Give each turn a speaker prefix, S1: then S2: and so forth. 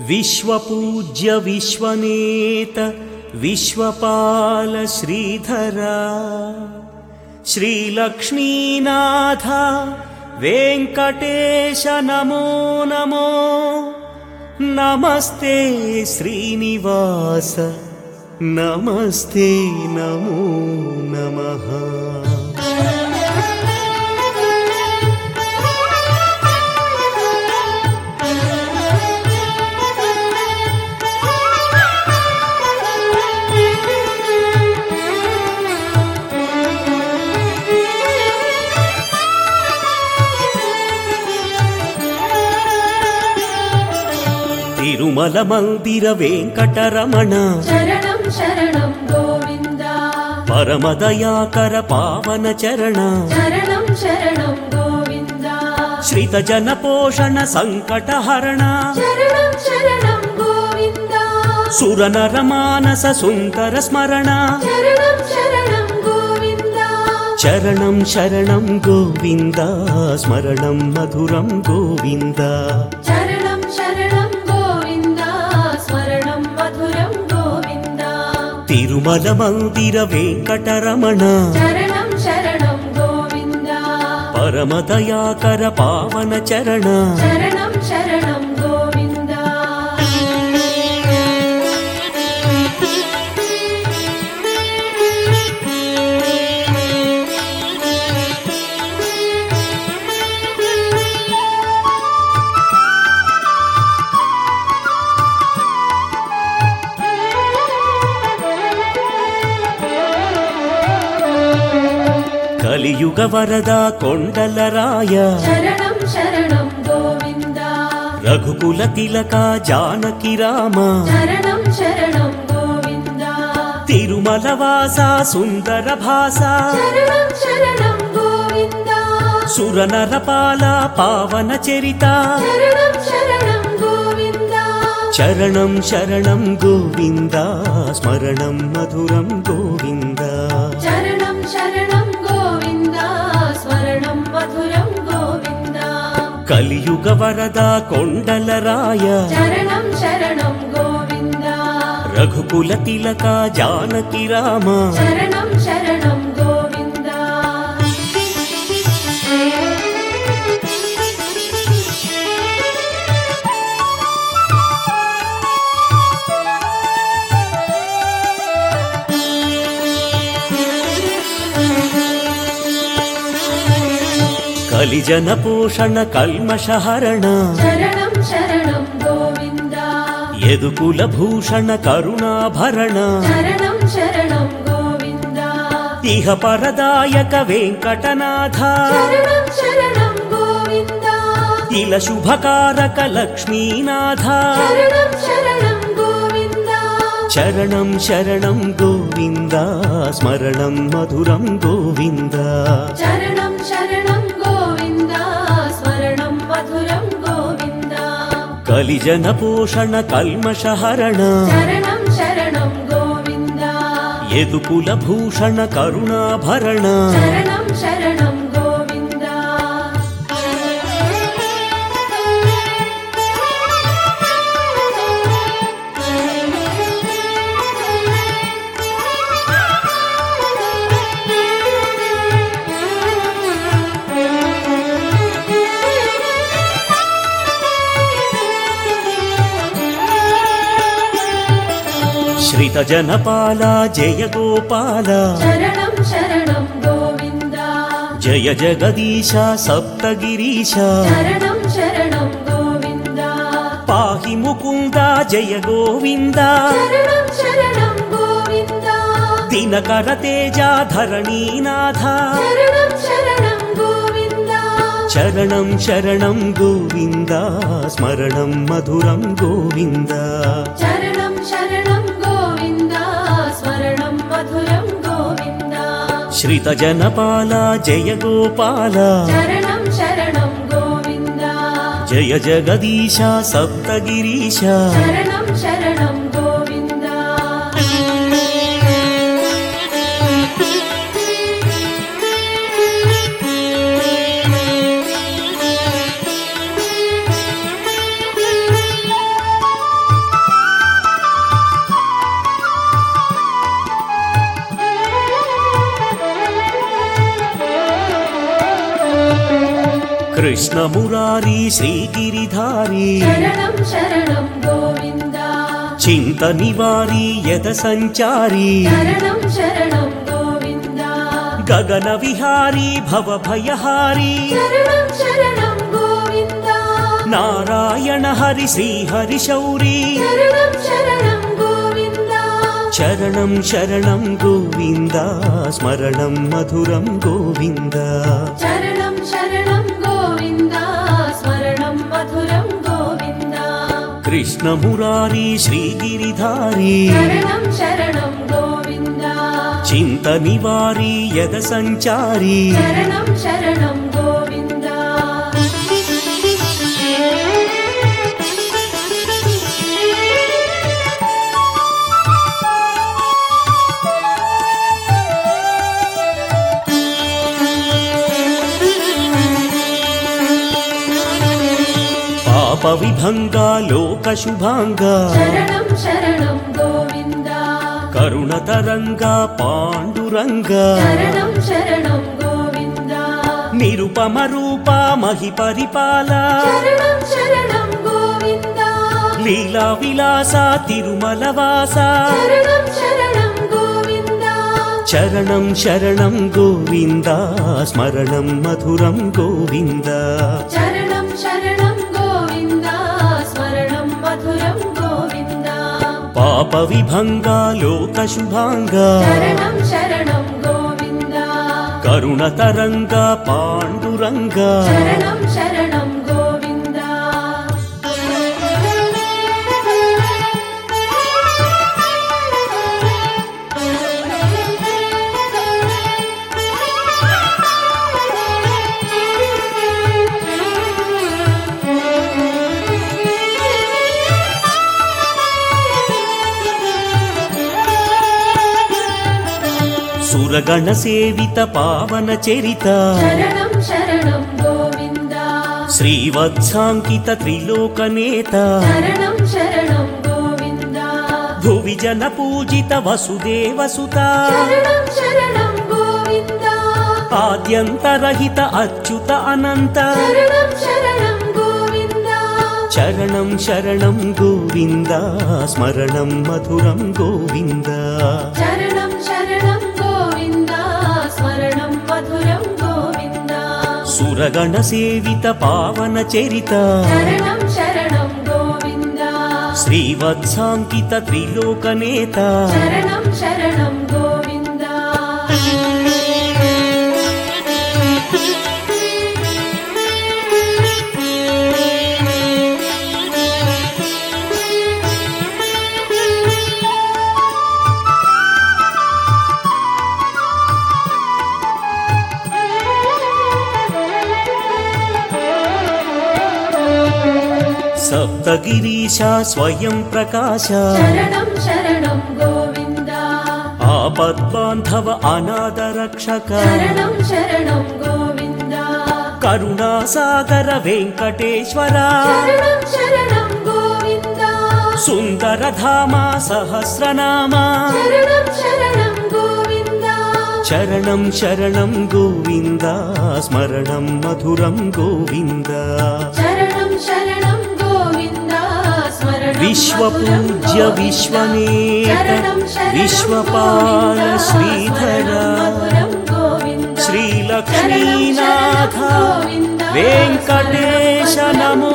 S1: विश्वपूज्य विश्वनेत विश्वपाल श्रीधरा श्रीलक्ष्मीनाथ वेङ्कटेश नमो नमो नमस्ते श्रीनिवास नमस्ते नमो नमः తిరుమల మందిర వెంకటరమణ
S2: శరణం శరణం గోవింద
S1: పరమదయాకర పావన చరణ
S2: శరణం శరణం గోవింద
S1: శ్రిత జన పోషణ సంకటహరణ
S2: శరణం శరణం గోవింద
S1: సురనర మానస సుందర స్మరణ
S2: శరణం శరణం గోవింద
S1: చరణం శరణం గోవింద స్మరణం మధురం గోవింద
S2: శరణం శరణం గోవింద స్మరణం మధురం గోవింద
S1: తిరుమల మందిర వెంకటరమణ
S2: శరణం శరణం గోవింద
S1: పరమదయాకర పావన చరణ
S2: శరణం శరణం గోవింద
S1: కలియుగ వరద కొండల రాయ
S2: శరణం శరణం గోవింద
S1: రఘుకుల తిలక జానకి రామ
S2: శరణం శరణం గోవింద
S1: తిరుమల వాస సుందర భాస
S2: శరణం శరణం గోవింద
S1: సురనర పాల పావన చరిత
S2: శరణం శరణం గోవింద
S1: చరణం శరణం గోవింద స్మరణం మధురం గోవింద
S2: శరణం శరణం గోవింద స్మరణం మధురం గోవింద
S1: కలియుగ వరద కొండల రాయ
S2: శరణం శరణం గోవింద
S1: రఘుకుల తిలక జానకి రామ
S2: శరణం శరణం గోవింద
S1: కలిజన పోషణ కల్మషహరణ
S2: శరణం శరణం గోవింద
S1: యదుకుల భూషణ కరుణాభరణ
S2: శరణం శరణం గోవింద
S1: ఇహ పరదాయక వెంకటనాథ
S2: శరణం శరణం గోవింద
S1: ఇల శుభకారక లక్ష్మీనాథ
S2: శరణం శరణం గోవింద
S1: చరణం శరణం గోవింద స్మరణం మధురం గోవింద
S2: శరణం శరణం గోవింద స్మరణం మధురం గోవింద
S1: కలిజన పోషణ కల్మషహరణ
S2: శరణం శరణం గోవింద
S1: యదుకుల భూషణ కరుణాభరణ
S2: శరణం శరణం గోవింద
S1: శ్రిత జనపాల జయ గోపాల
S2: శరణం శరణం గోవింద
S1: జయ జగదీశ సప్తగిరీశ
S2: శరణం శరణం గోవింద
S1: పాహి ముకుంద జయ గోవింద
S2: శరణం శరణం గోవింద
S1: దినకర తేజ ధరణీనాథ
S2: శరణం శరణం గోవింద
S1: చరణం శరణం గోవింద స్మరణం మధురం గోవింద
S2: శరణం శరణం గోవింద స్మరణం మధురం గోవింద
S1: శ్రిత జనపాల జయ గోపాల
S2: శరణం శరణం గోవింద
S1: జయ జగదీశ సప్తగిరీశ
S2: శరణం శరణం గోవింద
S1: కృష్ణమురారి శ్రీగిరిధారి
S2: శరణం శరణం గోవింద
S1: చింత నివారి యద సంచారి
S2: శరణం శరణం గోవింద
S1: గగన విహారి భవ భయహారి
S2: శరణం శరణం గోవింద
S1: నారాయణ హరి శ్రీహరి శౌరి
S2: శరణం శరణం గోవింద
S1: చరణం శరణం గోవింద స్మరణం మధురం గోవింద
S2: శరణం శరణం గోవింద స్మరణం మధురం గోవింద
S1: కృష్ణమురారి శ్రీగిరిధారి
S2: శరణం శరణం గోవింద
S1: చింత నివారి యద సంచారి
S2: శరణం శరణం గోవింద
S1: పాప విభంగా లోక శుభాంగా
S2: శరణం శరణం గోవింద
S1: కరుణతరంగా పాండురంగా
S2: శరణం శరణం గోవింద
S1: నిరుపమ రూప మహి పరిపాల
S2: శరణం శరణం గోవింద
S1: లీలా విలాస తిరుమల వాస
S2: శరణం శరణం గోవింద
S1: చరణం శరణం గోవింద స్మరణం మధురం గోవింద
S2: శరణం శరణం గోవింద స్మరణం మధురం గోవింద
S1: పాప విభంగా లోక శుభాంగా
S2: శరణం శరణం గోవింద
S1: కరుణతరంగా పాండురంగా
S2: శరణం శరణం గోవింద
S1: సురగణ సేవిత పావన చరిత
S2: శరణం శరణం గోవింద
S1: శ్రీవత్సాంకిత త్రిలోక నేత
S2: శరణం శరణం గోవింద
S1: భువి జన పూజిత వసుదేవ సుత
S2: శరణం శరణం గోవింద
S1: ఆద్యంతరహిత అచ్యుత అనంత
S2: శరణం శరణం గోవింద
S1: చరణం శరణం గోవింద స్మరణం మధురం గోవింద
S2: శరణం శరణం గోవింద స్మరణం మధురం గోవింద
S1: సురగణ సేవిత పావన చరిత
S2: శరణం శరణం గోవింద
S1: శ్రీవత్సాంకిత త్రిలోక నేత
S2: శరణం శరణం గోవింద
S1: సప్తగిరీశ స్వయం ప్రకాశ
S2: శరణం శరణం గోవింద
S1: ఆపద్బాంధవ అనాథ రక్షక
S2: శరణం శరణం గోవింద
S1: కరుణాసాగర వెంకటేశ్వర
S2: శరణం శరణం గోవింద
S1: సుందరధామ సహస్రనామ
S2: శరణం శరణం గోవింద
S1: చరణం శరణం గోవింద స్మరణం మధురం గోవింద
S2: శరణం శరణం గోవింద స్మరణం
S1: విశ్వపూజ్య
S2: మధురం
S1: విశ్వనేత
S2: శరణం శరణం
S1: విశ్వపాల
S2: గోవింద,
S1: శ్రీధర
S2: స్మరణం మధురం గోవింద.
S1: శ్రీలక్ష్మీనాథ
S2: శరణం శరణం గోవింద,
S1: వెంకటేశ
S2: స్మరణం
S1: నమో